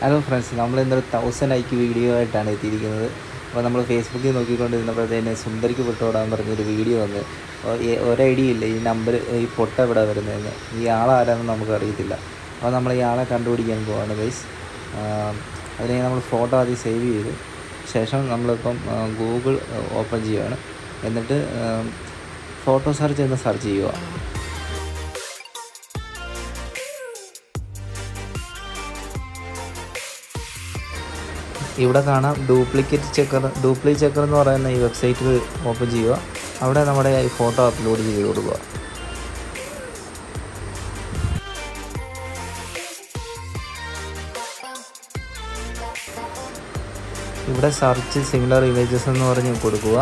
hello friends നമ്മൾ ഇന്നൊരു thousand ഐക്ക് വീഡിയോ ആയിട്ടാണ് എത്തിയിരിക്കുന്നത് അപ്പോൾ നമ്മൾ ഫേസ്ബുക്കിൽ നോക്കിക്കൊണ്ടിരുന്നപ്പോഴത്തേന് സുന്ദരിക്ക് പൊട്ടോടാൻ പറഞ്ഞൊരു വീഡിയോ വന്ന് അപ്പോൾ ഈ- ഒരു ഐഡിയ ഇല്ല ഈ നമ്പർ ഈ പൊട്ട എവിടെ വരുന്നതെന്ന് ഈ ആളാരാണെന്ന് നമുക്ക് അറിയത്തില്ല അപ്പോൾ നമ്മൾ ഈ ആളെ കണ്ടുപിടിക്കാൻ പോവാണ് ഗൈസ് അതിനെ നമ്മൾ ഫോട്ടോ ആദ്യം സേവ് ചെയ്തു ശേഷം നമ്മളിപ്പം ഗൂഗിൾ ഓപ്പൺ ചെയ്യുകയാണ് എന്നിട്ട് ഫോട്ടോ സെർച്ച് എന്ന് സെർച്ച് ചെയ്യുക ഇവിടെ കാണാം ഡ്യൂപ്ലിക്കേറ്റ് ചെക്കർ ഡ്യൂപ്ലി ചെക്കർ എന്ന് പറയുന്ന ഈ വെബ്സൈറ്റിൽ ഓപ്പൺ ചെയ്യുക അവിടെ നമ്മുടെ ഈ ഫോട്ടോ അപ്ലോഡ് ചെയ്ത് കൊടുക്കുക ഇവിടെ സെർച്ച് സിമിലർ ഇമേജസ് എന്ന് പറഞ്ഞ് കൊടുക്കുക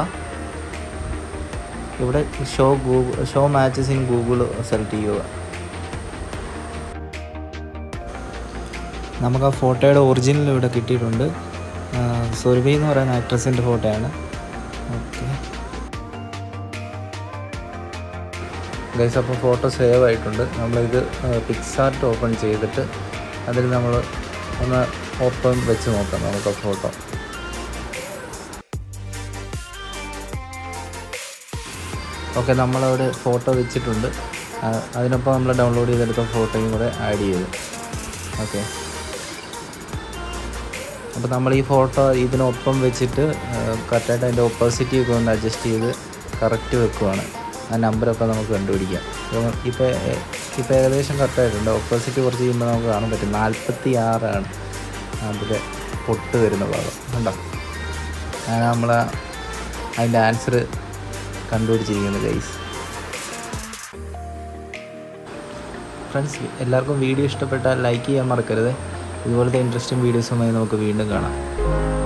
ഇവിടെ show Google show matches in Google select ചെയ്യുക നമുക്ക് ആ ഫോട്ടോയുടെ ഒറിജിനൽ ഇവിടെ കിട്ടിയിട്ടുണ്ട് ആ, സുരഭി എന്ന് പറയുന്ന ആക്ട്രസിൻ്റെ ഫോട്ടോയാണ് ഓക്കെ ഗൈസ് അപ്പോൾ ഫോട്ടോ സേവ് ആയിട്ടുണ്ട് നമ്മളിത് പിക്സാർട്ട് ഓപ്പൺ ചെയ്തിട്ട് അതിൽ നമ്മൾ ഒന്ന് ഓപ്പൺ വെച്ച് നോക്കാം നമുക്ക് ആ ഫോട്ടോ ഓക്കെ നമ്മളവിടെ ഫോട്ടോ വെച്ചിട്ടുണ്ട് ആ, അതിനൊപ്പം നമ്മൾ ഡൗൺലോഡ് ചെയ്തെടുത്ത ഫോട്ടോയും കൂടെ ആഡ് ചെയ്തു ഓക്കെ അപ്പോൾ നമ്മൾ ഈ ഫോട്ടോ ഇതിനൊപ്പം വെച്ചിട്ട് കറക്റ്റായിട്ട് അതിൻ്റെ ഓപ്പോസിറ്റി ഒക്കെ ഒന്ന് അഡ്ജസ്റ്റ് ചെയ്ത് കറക്റ്റ് വെക്കുവാണ് ആ നമ്പറൊക്കെ നമുക്ക് കണ്ടുപിടിക്കാം അപ്പോൾ ഇപ്പോൾ ഇപ്പോൾ ഏകദേശം കറക്റ്റായിട്ടുണ്ട് ഓപ്പോസിറ്റ് കുറച്ച് ചെയ്യുമ്പോൾ നമുക്ക് കാണാൻ പറ്റും നാൽപ്പത്തി ആറാണ് അതിൻ്റെ പൊട്ട് വരുന്ന ഭാഗം കണ്ടോ അങ്ങനെ നമ്മൾ അതിൻ്റെ ആൻസർ കണ്ടുപിടിച്ചിരിക്കുന്നത് ഗൈസ് ഫ്രണ്ട്സ് എല്ലാവർക്കും വീഡിയോ ഇഷ്ടപ്പെട്ടാൽ ലൈക്ക് ചെയ്യാൻ മറക്കരുത് ഇതുപോലത്തെ ഇൻട്രസ്റ്റിംഗ് വീഡിയോസുമായി നമുക്ക് വീണ്ടും കാണാം